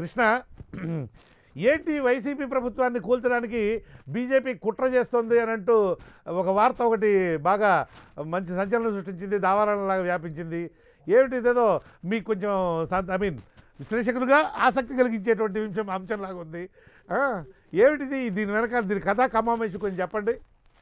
కృష్ణ ఏంటి వైసీపీ ప్రభుత్వాన్ని కూల్చడానికి బీజేపీ కుట్ర చేస్తోంది అని అంటూ ఒక వార్త ఒకటి బాగా మంచి సంచలనం సృష్టించింది దావాలలాగా వ్యాపించింది ఏమిటి ఇదేదో మీకు కొంచెం ఐ మీన్ విశ్లేషకులుగా ఆసక్తి కలిగించేటువంటి విషయం అంశంలాగా ఉంది ఆ, ఏమిటిది దీని వెనకాల దీని కథా కమామేషి కొంచెం చెప్పండి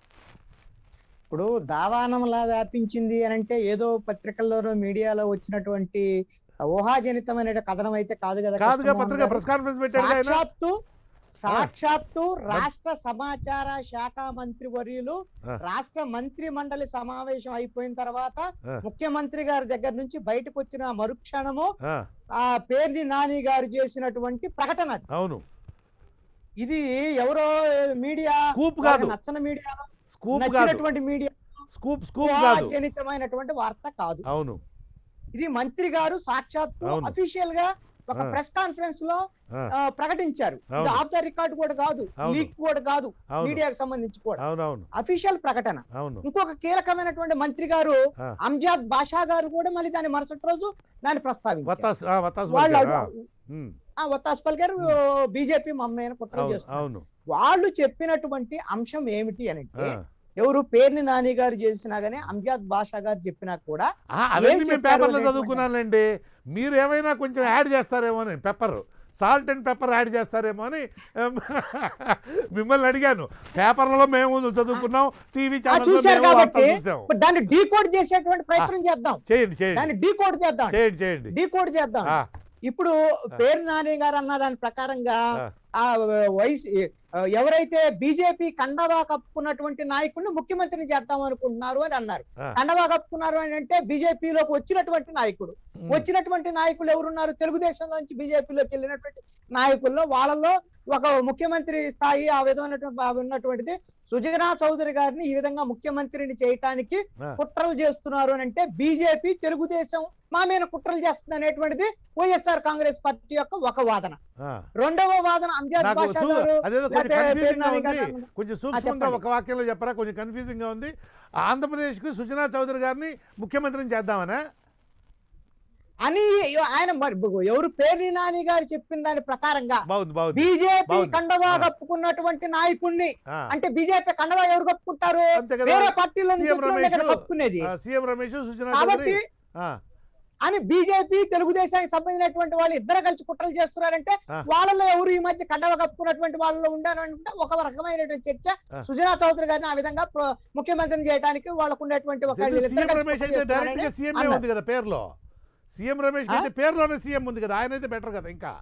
ఇప్పుడు దావానంలా వ్యాపించింది అని అంటే ఏదో పత్రికల్లోనో మీడియాలో వచ్చినటువంటి ఊహాజనితమైన కథనం అయితే కాదు కదా కాదుగా కృష్ణమోహన్ పత్రిక గారు. ప్రెస్ కాన్ఫరెన్స్ పెట్టాడు ఆయన సాక్షాత్తు సాక్షాత్తు రాష్ట్ర సమాచార శాఖ మంత్రి వర్యులు ఆ. రాష్ట్ర మంత్రి మండలి సమావేశం అయిపోయిన తర్వాత ఆ. ముఖ్యమంత్రి గారి దగ్గర నుంచి బయటకు వచ్చిన మరుక్షణము ఆ, ఆ పేర్ని నాని గారు చేసినటువంటి ప్రకటన అది. అవును ఇది ఎవరో మీడియా స్కూప్ కాదు నచ్చని మీడియా స్కూప్ కాదు నచ్చినటువంటి మీడియా స్కూప్ స్కూప్ కాదు ఊహాజనితమైనటువంటి వార్త కాదు అవును ఇది మంత్రి గారు సాక్షాత్తు అవును. అఫీషియల్ గా ఒక ఆ. ప్రెస్ కాన్ఫరెన్స్ లో ఆ, ఆ, ప్రకటించారు ఇది అవును. ఆఫ్ ద రికార్డ్ కూడా కాదు అవును. లీక్ కూడా కాదు అవును మీడియాకు సంబంధించి కూడా అవునవును అఫీషియల్ ప్రకటన అవును ఇంకొక కీలకమైనటువంటి మంత్రి గారు ఆ. అంజాద్ బాషా గారు కూడా మళ్ళీ దాని మరుసటి రోజు దాన్ని ప్రస్తావించారు వత్తాస్ ఆ, వత్తాస్ వాళ్ళు పలికారు. ఆ, అడు- ఉమ్, ఆ వత్తాస్ పలికారు బీజేపీ మమ్మల్ని కుట్ర అవును చేస్తున్నారు అవును వాళ్ళు చెప్పినటువంటి అంశం ఏమిటి అని ఆ. అంటే ఎవరు పేర్ని నాని గారు చేసినా గానీ అంజాద్ బాషా గారు చెప్పినా కూడా ఆ, అవన్నీ మేము చెప్పారు పేపర్లో అనేటువంటి- చదువుకున్నానండి మీరు ఏమైనా కొంచెం యాడ్ చేస్తారేమో అని pepper salt and pepper add చేస్తారేమో అని ఉమ్, మిమ్మల్ని అడిగాను పేపర్లలో మేము చదువుకున్నాం టీవీ ఆ, ఛానల్ చూశారు కాబట్టి చూసాం ఇప్పుడు దాన్ని డీకోడ్ చేసేటువంటి ప్రయత్నం చేద్దాం చేయండి చేయండి దాన్ని డీకోడ్ చేద్దాం చేయండి చేయండి డీకోడ్ చేద్దాం ఆ, ఇప్పుడు పేరు నాని గారు అన్న దాని ప్రకారంగా ఆ. ఆ వైస్ ఎవరైతే బీజేపీ కండవా కప్పుకున్నటువంటి నాయకుడిని ముఖ్యమంత్రిని చేద్దాం అనుకుంటున్నారు అని అన్నారు ఆ. కండవా కప్పుకున్నారు అని అంటే బీజేపీలోకి వచ్చినటువంటి నాయకుడు ఉమ్, వచ్చినటువంటి నాయకులు ఎవరున్నారు తెలుగుదేశం నుంచి బీజేపీలోకి వెళ్ళినటువంటి నాయకుల్లో వాళ్ళలో ఒక ముఖ్యమంత్రి స్థాయి ఆ విధమైనటువంటి ఆ ఉన్నటువంటిది సుజనా చౌదరి గారిని ఈ విధంగా ముఖ్యమంత్రిని చేయటానికి ఆ. కుట్రలు చేస్తున్నారు అని అంటే బీజేపీ తెలుగుదేశం మా మీద కుట్రలు చేస్తుంది అనేటువంటిది వైఎస్ఆర్ కాంగ్రెస్ పార్టీ యొక్క ఒక వాదన ఆ. రెండవ వాదన అంజాద్ నాకు బాషా సు- గారు అదేదో కొంచెం లేకపోతే కన్ఫ్యూజింగ్ గా పేరు ఉంది నాని గారు కొంచెం సూక్ష్మంగా చెప్పండి. ఒక వాక్యంలో చెప్పరా కొంచెం కన్ఫ్యూజింగ్ గా ఉంది ఆంధ్రప్రదేశ్కి సుజనా చౌదరి గారిని ముఖ్యమంత్రిని చేద్దామనా అని ఆయన మరి ఎవరు పేర్ని నాని గారు చెప్పిన దాని ప్రకారంగా బాగుంది బాగుంది బీజేపీ బాగుంది. కండవా ఆ. కప్పుకున్నటువంటి నాయకుణ్ణి ఆ, అంటే బీజేపీ కండవా ఎవరు కప్పుకుంటారు అంతే కదా వేరే పార్టీలో నుంచి సీఎం వచ్చిన వాళ్ళే కదా రమేష్, కప్పుకునేది ఆ, సీఎం రమేష్ సుజనా కాబట్టి చౌదరి ఆ, అని బీజేపీ తెలుగుదేశానికి సంబంధించినటువంటి వాళ్ళు ఇద్దరు కలిసి కుట్రలు చేస్తున్నారంటే ఆ. వాళ్ళలో ఎవరు ఈ మధ్య కండవ కప్పుకున్నటువంటి వాళ్ళలో ఉండారంటే ఒక రకమైనటువంటి చర్చ ఆ. సుజనా చౌదరి గారిని ఆ విధంగా ప్ర- ముఖ్యమంత్రిని చేయడానికి వాళ్ళకు ఉండేటువంటి ఒక ఎందుకు వీళ్ళిద్దరు సీఎం కలిసి రమేష్ కుట్ర అయితే డైరెక్ట్ గా చేస్తున్నారని సీఎం అన్నారు. ఉంది కదా పేరులో సీఎం రమేష్ ఆ? అయితే పేరులోనే సీఎం ఉంది కదా ఆయన అయితే బెటర్ కదా ఇంకా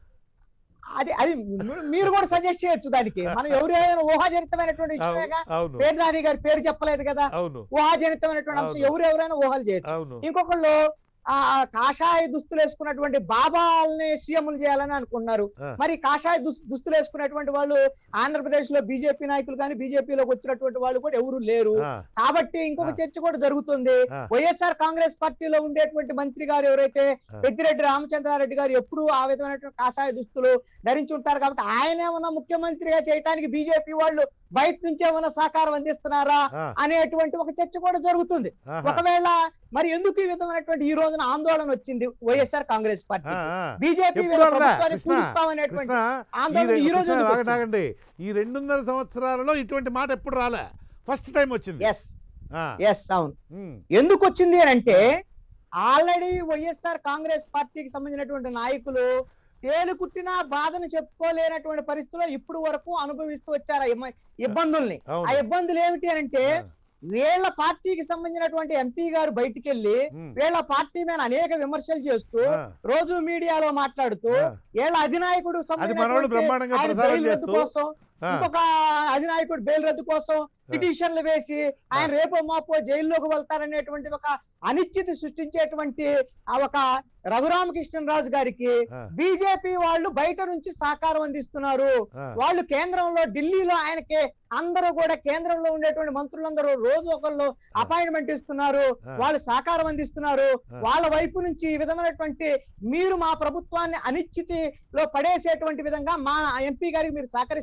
అది అది మీ- మీరు కూడా సజెస్ట్ చేయొచ్చు దానికి మనం ఎవరైనా ఊహాజనితమైనటువంటి విషయమేగా అవును పేరు నాని గారి పేరు చెప్పలేదు కదా అవును ఊహాజనితమైనటువంటి అంశం అవును. ఎవరు ఎవరైనా ఊహలు చేయొచ్చు అవును ఇంకొకళ్ళు ఆ కాషాయ దుస్తులు వేసుకున్నటువంటి బాబాల్ని సీఎంలు చేయాలని అనుకున్నారు ఆ. మరి కాషాయ దుస్- దుస్తులు వేసుకున్నటువంటి వాళ్ళు ఆంధ్రప్రదేశ్ లో బీజేపీ నాయకులు కానీ బీజేపీలోకి వచ్చినటువంటి వాళ్ళు కూడా ఎవరు లేరు ఆ, కాబట్టి ఇంకొక ఆ. చర్చ కూడా జరుగుతుంది ఆ. వైఎస్ఆర్ కాంగ్రెస్ పార్టీలో ఉండేటువంటి మంత్రి గారు ఎవరైతే ఆ. పెద్దిరెడ్డి రామచంద్రారెడ్డి గారు ఎప్పుడు ఆ విధమైనటువంటి కాషాయ దుస్తులు ధరించి ఉంటారు కాబట్టి ఆయన ఏమన్నా ముఖ్యమంత్రిగా చేయడానికి బీజేపీ వాళ్ళు బయట నుంచి ఏమైనా సహకారం అందిస్తున్నారా ఆ, అనేటువంటి ఒక చర్చ కూడా జరుగుతుంది ఆహా. ఒకవేళ మరి ఎందుకు ఈ విధమైనటువంటి ఈ రోజున ఆందోళన వచ్చింది వైఎస్ఆర్ కాంగ్రెస్ పార్టీ ఆ, ఆ. బీజేపీ ఎప్పుడు అలా? ప్రభుత్వాన్ని కృష్ణ, కూలుస్తామనేటువంటి కృష్ణ, ఈ ఆందోళన రె- ఈ రోజు కృష్ణ, ఎందుకు ఆగండి, ఆగండి ఈ రెండున్నర సంవత్సరాలలో ఇటువంటి మాట ఎప్పుడు రాలే ఫస్ట్ టైం వచ్చింది ఎస్ ఆ, ఎస్ అవును ఉమ్, ఎందుకు వచ్చింది అని అంటే ఆల్రెడీ వైఎస్ఆర్ కాంగ్రెస్ పార్టీకి సంబంధించినటువంటి నాయకులు తేలుకుట్టిన బాధను చెప్పుకోలేనటువంటి పరిస్థితిలో ఇప్పుడు వరకు అనుభవిస్తూ వచ్చారు ఆ ఇమ్మ- ఇబ్బందుల్ని ఆ అవును ఇబ్బందులు ఏమిటి అని అంటే ఆ, వీళ్ళ పార్టీకి సంబంధించినటువంటి ఎంపీ గారు బయటికి వెళ్ళి ఉమ్, వీళ్ళ పార్టీ మీద అనేక విమర్శలు చేస్తూ ఆ, రోజు మీడియాలో మాట్లాడుతూ ఆ, వీళ్ళ అధినాయకుడు అది మనోడు సంబంధించినటువంటి బ్రహ్మాండంగా ఆయన ప్రసారం బెయిల్ రద్దు చేస్తూ కోసం ఆ, ఇంకొక అధినాయకుడు బెయిల్ రద్దు కోసం పిటిషన్లు వేసి ఆయన రేపో మాపో జైల్లోకి వెళ్తారనేటువంటి ఒక అనిశ్చితి సృష్టించేటువంటి ఆ ఒక రఘురామకృష్ణరాజు గారికి ఆ, బీజేపీ వాళ్ళు బయట నుంచి సహకారం అందిస్తున్నారు ఆ, వాళ్ళు కేంద్రంలో ఢిల్లీలో ఆయనకి అందరూ కూడా కేంద్రంలో ఉండేటువంటి మంత్రులందరూ రోజు ఒకళ్ళు అపాయింట్మెంట్ ఇస్తున్నారు ఆ. వాళ్ళు సహకారం అందిస్తున్నారు ఆ. వాళ్ళ వైపు నుంచి ఈ విధమైనటువంటి మీరు మా ప్రభుత్వాన్ని అనిశ్చితిలో పడేసేటువంటి విధంగా మా ఎంపీ గారికి మీరు సహకరిస్తున్నారు కాబట్టి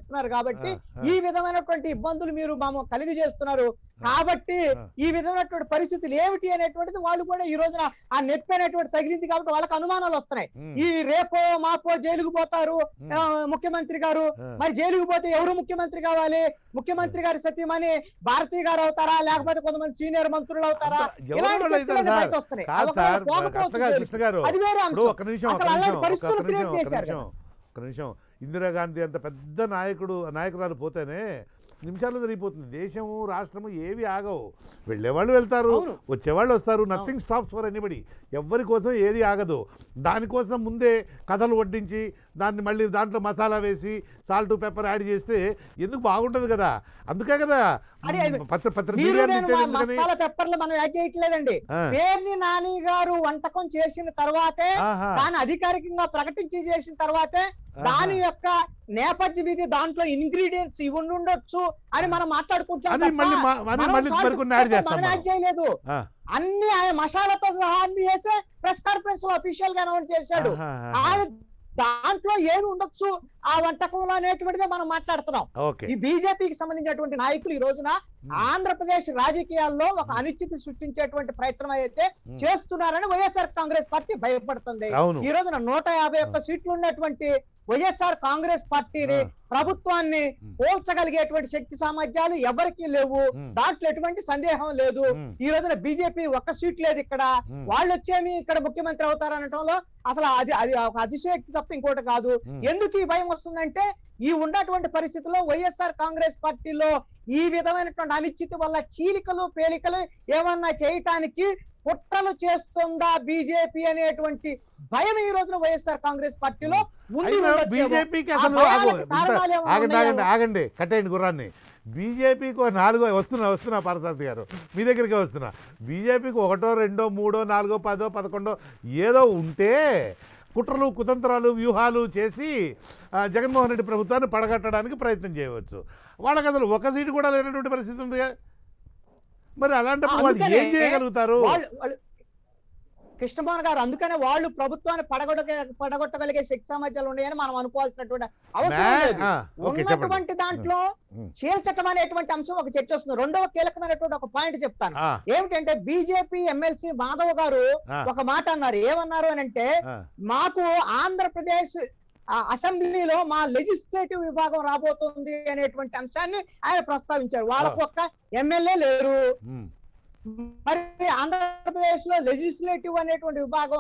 కాబట్టి ఆ, ఆ. ఈ విధమైనటువంటి ఇబ్బందులు మీరు మాము కలిగి చేస్తున్నారు కాబట్టి ఆ. ఈ విధమైనటువంటి పరిస్థితులు ఏమిటి అనేటువంటిది వాళ్ళు కూడా ఈ రోజున ఆ నొప్పి అనేటువంటి తగిలింది కాబట్టి వాళ్ళకి అనుమానాలు వస్తున్నాయి ఉమ్, ఈ రేపో మాపో జైలుకు పోతారు ఉమ్, ఆ, ముఖ్యమంత్రి గారు ఆ. మరి జైలుకు పోతే ఎవరు ముఖ్యమంత్రి కావాలి ముఖ్యమంత్రి గారి సతీమణి భారతి గారు అవుతారా లేకపోతే కొంతమంది సీనియర్ మంత్రులు అవుతారా ఎవరు ఇలాంటి వాళ్ళు చర్చలు అవుతారు బయట సార్? వస్తున్నాయి కాదు ఒకవేళ సార్ పోకపోవచ్చు అట్లా జైలుకి. కృష్ణ గారు అది వేరే ఇప్పుడు అంశం ఒక్క నిమిషం ఒక్క అసలు అలాంటి నిమిషం పరిస్థితులు ఒక్క create నిమిషం ఒక్క చేశారు నిమిషం ఒక్క నిమిషం ఇందిరాగాంధీ అంత పెద్ద నాయకుడు నాయకురాలు పోతేనే నిమిషాల్లో జరిగిపోతుంది దేశము రాష్ట్రము ఏవి ఆగవు వెళ్ళేవాళ్ళు వెళ్తారు అవును. వచ్చేవాళ్ళు వస్తారు నథింగ్ స్టాప్స్ ఫర్ ఎనీబడి ఎవరి కోసం ఏది ఆగదు దానికోసం ముందే కథలు వడ్డించి దాన్ని మళ్ళీ దాంట్లో మసాలా వేసి సాల్ట్ పెప్పర్ యాడ్ చేస్తే ఎందుకు బాగుంటుంది కదా అందుకే కదా అరే, అది పత్ర పత్ర మీరు మీడియా నేను మా మసాలా పెప్పర్లు మనం యాడ్ చేయట్లేదండి ఆ. పేర్ని నాని గారు వంటకం చేసిన తర్వాతే ఆహా, దాన్ని అధికారికంగా ప్రకటించి చేసిన తర్వాతే ఆహా. దాని యొక్క నేపథ్యం ఇది దాంట్లో ఇంగ్రీడియంట్స్ ఇవి ఉండి ఉండొచ్చు అని మనం మాట్లాడుకుంటాం అది తప్ప మళ్ళీ మా- అది మనం మళ్ళీ salt మరికొన్ని యాడ్ pepper చేస్తాం మనం మనం. యాడ్ చేయలేదు ఆ. అన్ని ఆయన మసాలాతో సహా అన్ని చేసే ప్రెస్ కాన్ఫరెన్స్ అఫీషియల్ గా అనౌన్స్ చేశాడు ఆహా, ఆయన దాంట్లో ఏమి ఉండొచ్చు ఆ వంటకంలో అనేటువంటిదే మనం మాట్లాడుతున్నాం ఓకే ఈ బీజేపీకి సంబంధించినటువంటి నాయకులు ఈ రోజున ఆంధ్రప్రదేశ్ రాజకీయాల్లో ఒక అనిశ్చితి సృష్టించేటువంటి ప్రయత్నం అయితే Hmm. చేస్తున్నారని వైఎస్ఆర్ కాంగ్రెస్ పార్టీ భయపడుతుంది అవును ఈ రోజున నూట యాభై ఒక్క సీట్లు ఉన్నటువంటి వైఎస్ఆర్ కాంగ్రెస్ పార్టీని ఆ. ప్రభుత్వాన్ని Hmm. పోల్చగలిగేటువంటి శక్తి సామర్థ్యాలు ఎవరికీ లేవు Hmm. దాంట్లో ఎటువంటి సందేహం లేదు Hmm. ఈ రోజున బీజేపీ ఒక్క సీట్ లేదు ఇక్కడ Hmm. వాళ్ళు వచ్చేమి ఇక్కడ ముఖ్యమంత్రి అవుతారనటంలో అసలు అది అది ఒక అతిశయోక్తి తప్ప ఇంకోటి కాదు Hmm. ఎందుకు ఈ భయం వస్తుందంటే ఈ ఉన్నటువంటి పరిస్థితుల్లో వైఎస్ఆర్ కాంగ్రెస్ పార్టీలో ఈ విధమైనటువంటి అనిశ్చితి వల్ల చీలికలు పేలికలు ఏమన్నా చేయటానికి కుట్రలు చేస్తుందా బీజేపీ అనేటువంటి భయం ఈ రోజున వైఎస్ఆర్ కాంగ్రెస్ పార్టీలో ఉంది అయినా ఉండొచ్చేమో. బీజేపీకి ఆ అసలు భయాలకు ఆగు, కారణాలు ఏమైనా ఆగండి ఉన్నాయో? ఆగండి ఆగండి కట్టేయండి గుర్రాన్ని బీజేపీకి ఒక నాలుగో వస్తున్నా వస్తున్నా పారసారథి గారు మీ దగ్గరికే వస్తున్నా బీజేపీకి ఒకటో రెండో మూడో నాలుగో పదో పదకొండో ఏదో ఉంటే కుట్రలు కుతంత్రాలు వ్యూహాలు చేసి ఆ, జగన్మోహన్ రెడ్డి ప్రభుత్వాన్ని పడగట్టడానికి ప్రయత్నం చేయవచ్చు వాళ్ళకి అసలు ఒక సీటు కూడా లేనటువంటి పరిస్థితి ఉంది మరి అలాంటప్పుడు వాళ్ళు అందుకనే ఏం చేయగలుగుతారు వాళ్ళు వాళ్ళు కృష్ణమోహన్ గారు అందుకనే వాళ్ళు ప్రభుత్వాన్ని పడగొట్ట పడగొట్టగలిగే శక్తి సామర్థ్యాలు ఉన్నాయని మనం అనుకోవాల్సినటువంటి అవసరం మ్యా- లేదు ఆ, ఓకే చెప్పండి ఉన్నటువంటి దాంట్లో ఉమ్. చీల్చటం అనేటువంటి అంశం ఒక చర్చ వస్తుంది రెండవ కీలకమైనటువంటి ఒక పాయింట్ చెప్తాను ఆ, ఏమిటంటే బీజేపీ ఎమ్మెల్సీ మాధవ్ గారు ఆ, ఒక మాట అన్నారు ఏమన్నారు అని అంటే ఆ, మాకు ఆంధ్రప్రదేశ్ ఆ, అసెంబ్లీలో మా లెజిస్లేటివ్ విభాగం రాబోతుంది అనేటువంటి అంశాన్ని ఆయన ప్రస్తావించారు వాళ్ళకు ఒక్క ఎమ్మెల్యే లేరు ఉమ్, మరి ఆంధ్రప్రదేశ్ లో లెజిస్లేటివ్ అనేటువంటి విభాగం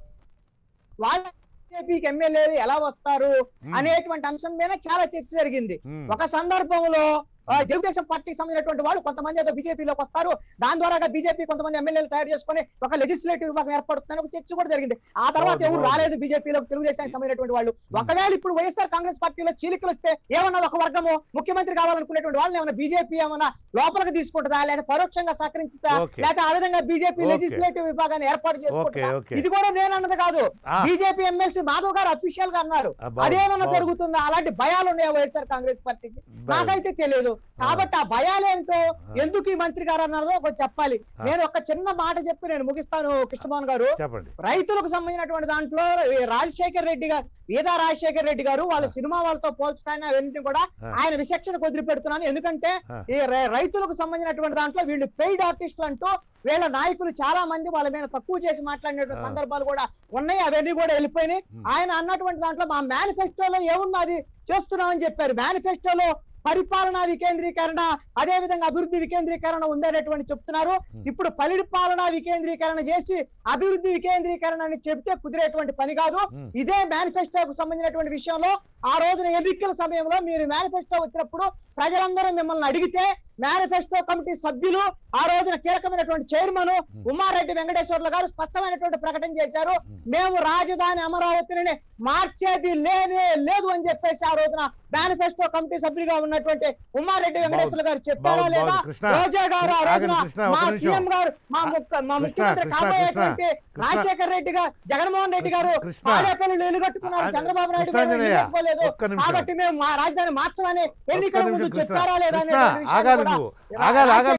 వాళ్ళ బీజేపీకి ఎమ్మెల్యే ఎలా వస్తారు ఉమ్, అనేటువంటి అంశం మీద చాలా చర్చ జరిగింది ఉమ్, ఒక సందర్భంలో ఆ, తెలుగుదేశం పార్టీకి సంబంధించినటువంటి వాళ్ళు కొంతమంది ఏదో బీజేపీలోకి వస్తారు దాని ద్వారా బీజేపీ కొంతమంది ఎమ్మెల్యేలు తయారు చేసుకొని ఒక లెజిస్లేటివ్ విభాగం ఏర్పడుతుందని ఒక చర్చ కూడా జరిగింది ఆ తర్వాత బాగుంది, ఎవరు బాగుంది. రాలేదు బీజేపీలోకి తెలుగుదేశానికి సంబంధించినటువంటి వాళ్ళు ఒకవేళ ఇప్పుడు వైఎస్ఆర్ కాంగ్రెస్ పార్టీలో చీలికలు వస్తే ఏమన్నా ఒక వర్గము ముఖ్యమంత్రి కావాలనుకునేటువంటి వాళ్ళని ఏమన్నా బీజేపీ ఏమన్నా లోపలికి తీసుకుంటుందా లేదా పరోక్షంగా సహకరించుతా ఓకే. లేదా ఆ విధంగా బీజేపీ ఓకే. లెజిస్లేటివ్ విభాగాన్ని ఏర్పాటు ఓకే చేసుకుంటుందా ఓకే ఇది కూడా నేను అన్నది కాదు ఆ, బీజేపీ ఎమ్మెల్సీ మాధవ్ గారు అఫీషియల్ గా అన్నారు ఆ, బాగుంది, అదేమన్నా బాగుంది. జరుగుతుందా అలాంటి భయాలు ఉన్నాయా వైఎస్ఆర్ కాంగ్రెస్ పార్టీకి నాకైతే తెలియదు కాబట్టి ఆ భయాలేంటో ఎందుకు ఈ మంత్రి గారు అన్నారో ఒకటి చెప్పాలి ఆ. నేను ఒక చిన్న మాట చెప్పి నేను ముగిస్తాను కృష్ణమోహన్ గారు చెప్పండి రైతులకు సంబంధించినటువంటి దాంట్లో ఈ రాజశేఖర్ రెడ్డి గారు వేదా రాజశేఖర్ రెడ్డి గారు వాళ్ళ ఆ. సినిమా వాళ్ళతో పోల్చడాన్ని అవన్నీ కూడా ఆ. ఆయన విచక్షణ వదిలిపెడుతున్నాను ఎందుకంటే ఆ. ఈ రై- రైతులకు సంబంధించినటువంటి దాంట్లో వీళ్ళు పెయిడ్ ఆర్టిస్టులు అంటూ వీళ్ళ నాయకులు చాలా మంది వాళ్ళ మీద తక్కువ చేసి మాట్లాడినటువంటి ఆ. సందర్భాలు కూడా ఉన్నాయి అవన్నీ కూడా వెళ్ళిపోయినాయి ఉమ్. ఆయన అన్నటువంటి దాంట్లో మా మేనిఫెస్టోలో ఏమున్నది చేస్తున్నామని చెప్పారు మేనిఫెస్టోలో పరిపాలనా వికేంద్రీకరణ అదే విధంగా అభివృద్ధి వికేంద్రీకరణ ఉందనేటువంటి చెప్తున్నారు ఇప్పుడు పరిపాలనా వికేంద్రీకరణ చేసి అభివృద్ధి వికేంద్రీకరణ అని చెప్తే కుదిరేటువంటి పని కాదు ఉమ్. ఇదే మేనిఫెస్టోకు సంబంధించినటువంటి విషయంలో ఆ రోజున ఎన్నికల సమయంలో మీరు మేనిఫెస్టో వచ్చినప్పుడు ప్రజలందరూ మిమ్మల్ని అడిగితే మేనిఫెస్టో కమిటీ సభ్యులు ఆ రోజున కీలకమైనటువంటి చైర్మన్ ఉమారెడ్డి వెంకటేశ్వర్లు గారు స్పష్టమైనటువంటి ప్రకటన చేశారు మేము రాజధాని అమరావతిని మార్చేది లేనే లేదు అని చెప్పేసి ఆ రోజున మేనిఫెస్టో కమిటీ సభ్యులుగా ఉన్నటువంటి ఉమారెడ్డి వెంకటేశ్వర్లు గారు చెప్పారా బాగుంది, లేదా బాగుంది. కృష్ణ, రోజా గారు ఆ ఆగండి రోజున కృష్ణ, ఒక్క మా నిమిషం. సీఎం గారు మా ముఖ్య- మా కృష్ణ, ముఖ్యమంత్రి కృష్ణ, కాబోయేటువంటి కృష్ణ. రాజశేఖర్ రెడ్డి గారు జగన్మోహన్ రెడ్డి గారు కృష్ణ. తాడేపల్లి ఇల్లు కట్టుకున్నారు ఆ- చంద్రబాబు నాయుడు గారు కృష్ణాంజనేయ, ఇల్లు కట్టుకోలేదు ఒక్క నిమిషం. కాబట్టి మేము మా రాజధాని మార్చమని ఒక్క ఎన్నికల నిమిషం ముందు కృష్ణ. చెప్పారా లేదా కృష్ణ, అనేటువంటి విషయాన్ని ఆగాలి కూడా నువ్వు ఆగాలి ఆగాలి